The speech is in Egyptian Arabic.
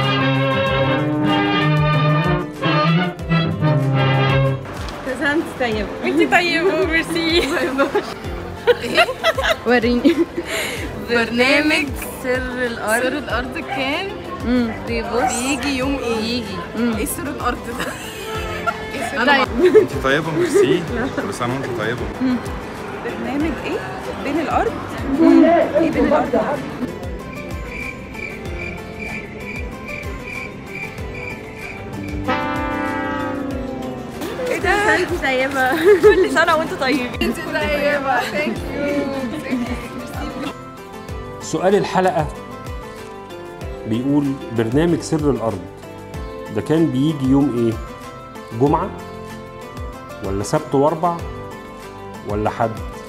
ابتسمت طيب انت طيبه ميرسي وريني برنامج سر الارض سر الارض كان امم بيبص بيجي يوم ايه يجي ايه سر الارض ده انت طيبه ميرسي كل سنه وانت طيبه برنامج ايه بين الارض ايه بين الارض ايه ده انت طيبه كل سنه وانتوا طيبين انت طيبه ثانك يو سؤال الحلقة بيقول برنامج سر الأرض ده كان بيجي يوم إيه؟ جمعة؟ ولا سبت وأربع؟ ولا حد؟